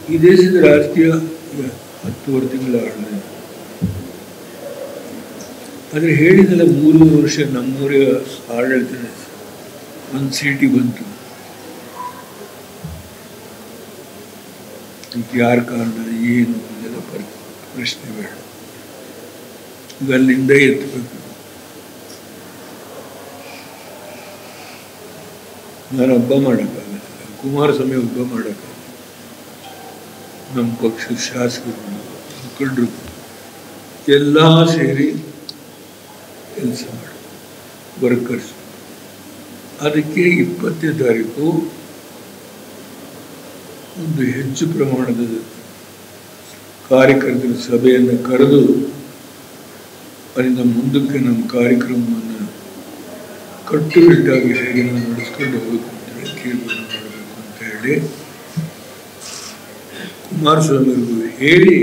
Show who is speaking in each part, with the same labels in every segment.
Speaker 1: ಈ ದೇಶದ ರಾಜಕೀಯ ಈಗ ಹತ್ತುವರೆ ತಿಂಗಳ ಆಡಳಿತ ಆದರೆ ಹೇಳಿದಲ್ಲ ಮೂರು ವರ್ಷ ನಮ್ಮೂರ ಆಡಳಿತ ಒಂದು ಸೀಟಿಗೆ ಬಂತು ಇದಕ್ಕೆ ಯಾರ ಕಾರಣ ಏನು ಇದೆಲ್ಲ ಪರಿ ಪ್ರಶ್ನೆ ಬೇಡ ಈಗ ಅಲ್ಲಿಂದ ಎತ್ತಬೇಕು ನಾನು ಹಬ್ಬ ಮಾಡೋಕ್ಕಾಗಲ್ಲ ಕುಮಾರಸ್ವಾಮಿ ಹಬ್ಬ ಮಾಡೋಕ್ಕಾಗಲ್ಲ ನಮ್ಮ ಪಕ್ಷದ ಶಾಸಕರು ಮುಖಂಡರು ಎಲ್ಲ ಸೇರಿ ಕೆಲಸ ಮಾಡಿ ವರ್ಕರ್ಸ್ ಅದಕ್ಕೆ ಇಪ್ಪತ್ತನೇ ತಾರೀಕು ಒಂದು ಹೆಚ್ಚು ಪ್ರಮಾಣದ ಕಾರ್ಯಕರ್ತರ ಸಭೆಯನ್ನು ಕರೆದು ಅದರಿಂದ ಮುಂದಕ್ಕೆ ನಮ್ಮ ಕಾರ್ಯಕ್ರಮವನ್ನು ಕಟ್ಟುನಿಟ್ಟಾಗಿ ಹೇಗೆ ನಾವು ನಡೆಸ್ಕೊಂಡು ಹೋಗಬೇಕು ಅಂತೇಳಿ ತೀರ್ಮಾನ ಮಾಡಬೇಕು ಅಂತ ಹೇಳಿ ಕುಮಾರಸ್ವಾಮಿಗೂ ಹೇಳಿ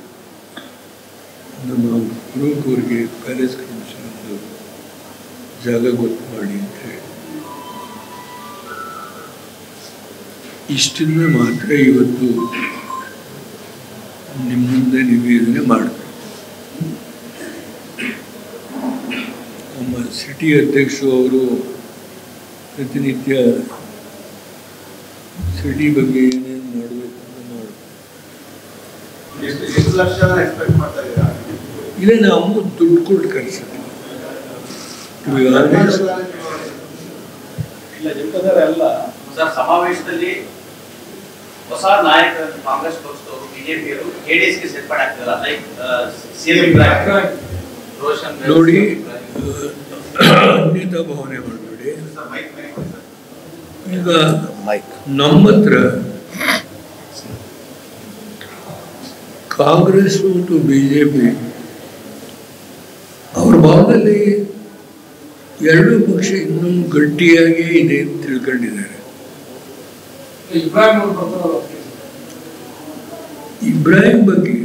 Speaker 1: ನಮ್ಮ ಗ್ರೂಪ್ವರಿಗೆ ಪ್ಯಾಲೇಸ್ ಕಮಿಷನ್ ಒಂದು ಜಾಗ ಗೊತ್ತು ಮಾಡಿ ಅಂತ ಹೇಳಿ ಇಷ್ಟನ್ನ ಮಾತ್ರ ಇವತ್ತು ನಿಮ್ಮ ಮುಂದೆ ನಿವೇದನೆ ಮಾಡ್ತಾರೆ ನಮ್ಮ ಸಿಟಿ ಅಧ್ಯಕ್ಷರು ಅವರು ಪ್ರತಿನಿತ್ಯ ಸಿಟಿ ಬಗ್ಗೆ ಏನೇನು ಮಾಡಬೇಕು ಅಂತ ಮಾಡ್ತಾರೆ
Speaker 2: ಎಷ್ಟು ಎಷ್ಟು ಲಕ್ಷ ಎಕ್ಸ್ಪೆಕ್ಟ್ ಮಾಡ್ತಾ ಇದ್ದೀರಾ
Speaker 1: ಇಲ್ಲ ನಾವು ದುಡ್ಡು ಕೊಟ್ಟು ಕಳಿಸೋದು
Speaker 2: ಕರ್ನಾಟಕದಲ್ಲಿ
Speaker 3: ಇಲ್ಲ ಜಂಕದರ ಅಲ್ಲ
Speaker 4: ಸರ್ ಸಮಾವೇಶದಲ್ಲಿ ಹೊಸ ನಾಯಕ ಕಾಂಗ್ರೆಸ್ ಪಕ್ಷದವರು ಬಿಜೆಪಿಯವರು ಜೆಡಿಎಸ್ಗೆ ಸೇರ್ಪಡೆ ಆಗ್ತಿಲ್ಲ ಲೈಕ್ ಸಿಎಂ ಇಬ್ರಾಹಿಂ ರೋಷನ್ ಬೇಗ್,
Speaker 1: ನೋಡಿ
Speaker 4: CM ಇಬ್ರಾಹಿಂ.
Speaker 1: ಅನ್ಯತಾ ಭಾವನೆ ಮಾಡಬೇಡಿ
Speaker 2: ಸರ್ ಮೈಕ್ ಮೈಕ್ ಕೊಡಿ ಸರ್
Speaker 1: ಈಗ
Speaker 5: ಮೈಕ್
Speaker 1: ನಮ್ಮ ಹತ್ರ ಕಾಂಗ್ರೆಸ್ ಮತ್ತು ಬಿ ಜೆ ಪಿ ಅವ್ರ ಭಾಗದಲ್ಲಿ ಎರಡೂ ಪಕ್ಷ ಇನ್ನೂ ಗಟ್ಟಿಯಾಗಿ ಇದೆ ಅಂತ ತಿಳ್ಕೊಂಡಿದ್ದಾರೆ
Speaker 3: ಇಬ್ರಾಹಿಂ ಅವ್ರು ಬರ್ತಾರಲ್ಲ
Speaker 1: ಇಬ್ರಾಹಿಂ ಬಗ್ಗೆ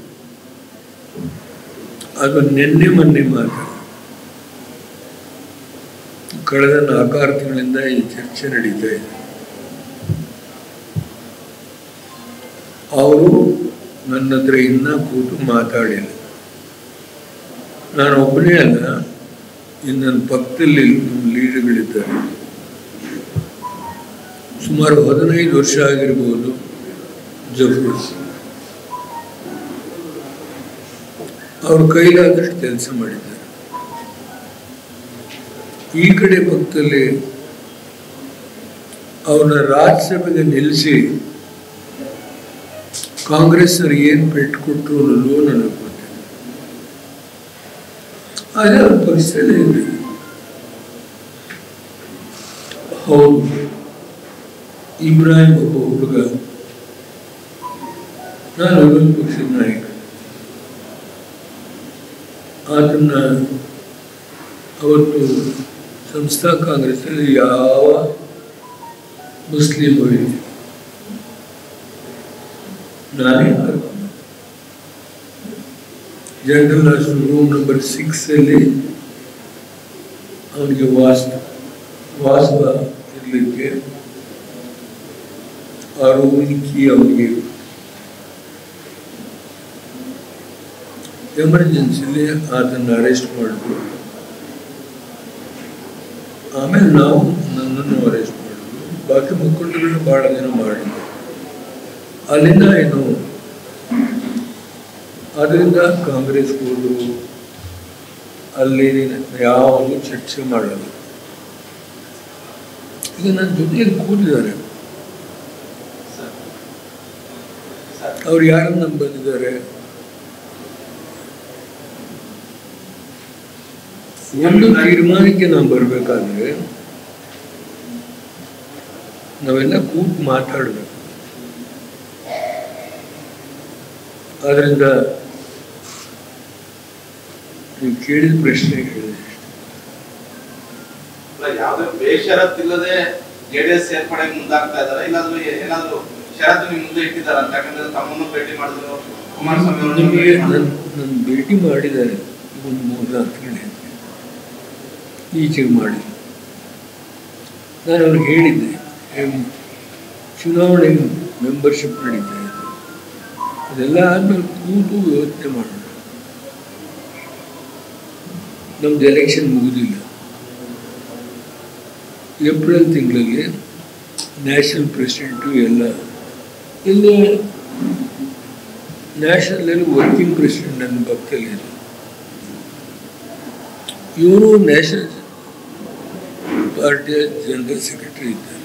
Speaker 1: ಅದು ನಿನ್ನೆ ಮೊನ್ನೆ ಮಾತ್ರ ಕಳೆದ ನಾಲ್ಕಾರು ತಿಂಗಳಿಂದ ಈ ಚರ್ಚೆ ನಡೀತಾ ಇದೆ ಅವರು ನನ್ನ ಹತ್ರ ಇನ್ನ ಕೂತು ಮಾತಾಡಿಲ್ಲ ನಾನು ಒಬ್ಬನೇ ಅಲ್ಲ ಇನ್ನು ನನ್ನ ಪಕ್ಕದಲ್ಲಿ ನಮ್ಮ ಲೀಡರ್ಗಳಿದ್ದಾರೆ ಸುಮಾರು ಹದಿನೈದು ವರ್ಷ ಆಗಿರ್ಬೋದು ಜಫರ್ ಅವ್ರ ಕೈಲಾದಷ್ಟು ಕೆಲಸ ಮಾಡಿದ್ದಾರೆ ಈ ಕಡೆ ಪಕ್ಕದಲ್ಲಿ ಅವ್ರನ್ನ ರಾಜ್ಯಸಭೆಗೆ ನಿಲ್ಲಿಸಿ ಕಾಂಗ್ರೆಸ್ ಏನು ಪೆಟ್ಟು ಕೊಟ್ಟರು ಅನ್ನೋದು ನನಗೆ ಗೊತ್ತಿಲ್ಲ ಆದರೆ ಅವ್ರ ಪಕ್ಷದಲ್ಲಿ ಇದೆ ಹೌದು ಇಬ್ರಾಹಿಂ ಒಬ್ಬ ಹುಡುಗ ನಾನು ವಿರೋಧ ಪಕ್ಷದ ನಾಯಕ ಆತನ್ನ ಅವತ್ತು ಸಂಸ್ಥಾ ಕಾಂಗ್ರೆಸ್ನಲ್ಲಿ ಯಾವ ಮುಸ್ಲಿಂ ಹೋಗಿದ್ದೆ ನಾನೇ ಕರ್ಕೊಂಡು general hostel room number six ಅಲ್ಲಿ ಅವನಿಗೆ ವಾಸ ವಾಸ ಇರಲಿಕ್ಕೆ ಆ ರೂಮಿನ ಕೀ ಅವನಿಗೆ ಎಮರ್ಜೆನ್ಸಿಲಿ ಆತನ್ನು ಅರೆಸ್ಟ್ ಮಾಡಿದ್ರು ಆಮೇಲೆ ನಾವು ನನ್ನನ್ನು ಅರೆಸ್ಟ್ ಮಾಡಿದ್ರು ಬಾಕಿ ಮುಖಂಡಗಳನ್ನ ಭಾಳ ಜನ ಮಾಡಿದ್ರು ಅಲ್ಲಿಂದ ಏನು ಅದರಿಂದ ಕಾಂಗ್ರೆಸ್ ಹೋದ್ರು ಅಲ್ಲಿ ಯಾವುದು ಚರ್ಚೆ ಮಾಡಲ್ಲ ಈಗ ನನ್ನ ಜೊತೆಯಲ್ಲಿ ಕೂತಿದ್ದಾರೆ
Speaker 2: ಸರ್ ಸರ್
Speaker 1: ಅವ್ರು ಯಾರನ್ನ ನಂಬ್ ಬಂದಿದ್ದಾರೆ ಒಂದು ತೀರ್ಮಾನಕ್ಕೆ ನಾವು ಬರಬೇಕಾದ್ರೆ ನಾವೆಲ್ಲ ಕೂತ್ ಮಾತಾಡಬೇಕು ಆದ್ರಿಂದ ನೀವು ಕೇಳಿದ ಪ್ರಶ್ನೆ ಹೇಳಿದೆ
Speaker 2: ಅಲ್ಲ, ಯಾವುದೇ ಬೇಷರತ್ತಿಲ್ಲದೆ ಜೆಡಿಎಸ್ ಸೇರ್ಪಡೆ ಮುಂದಾಗ್ತಾ ಇದಾರೆ ಇಲ್ಲಾಂದ್ರೆ ಏನಾದ್ರು ಷರತ್ತು ನಿಮ್ ಮುಂದೆ ಇಟ್ಟಿದ್ದಾರೆ ಅಂತ ಯಾಕಂದ್ರೆ ತಮ್ಮನ್ನು ಭೇಟಿ ಮಾಡಿದ್ರು ಕುಮಾರಸ್ವಾಮಿ ಅವರನ್ನು
Speaker 1: ನಿಮಗೆ
Speaker 2: ಭೇಟಿ ಮಾಡಿದ್ರು.
Speaker 1: ನನ್ನ ನನ್ನ ಭೇಟಿ ಮಾಡಿದ್ದಾರೆ ಒಂದು ಮೂರು ನಾಲ್ಕು ತಿಂಗಳ ಹಿಂದೆ ಈಚೆಗೆ ಮಾಡಿ ನಾನು ಅವ್ರಿಗೆ ಹೇಳಿದ್ದೆ ಎಂ- ಚುನಾವಣೆ ಮೆಂಬರ್ಶಿಪ್ ನಡೀತಾ ಇದೆ ಇದೆಲ್ಲ ಆದ್ಮೇಲೆ ಕೂತು ಯೋಚನೆ ಮಾಡೋಣ ನಮ್ದು ಎಲೆಕ್ಷನ್ ಮುಗುದಿಲ್ಲ ಏಪ್ರಿಲ್ ತಿಂಗಳಲ್ಲಿ ನ್ಯಾಷನಲ್ ಪ್ರೆಸಿಡೆಂಟು ಎಲ್ಲ ಇಲ್ಲಿ ನ್ಯಾಷನಲಲ್ಲಿ ವರ್ಕಿಂಗ್ ಪ್ರೆಸಿಡೆಂಟ್ ನನ್ನ ಪಕ್ಕದಲ್ಲಿ ಇದೆ ಇವರು ನ್ಯಾಷನಲ್ ಪಾರ್ಟಿಯ ಜನರಲ್ ಸೆಕ್ರೆಟರಿ ಇದ್ದಾರೆ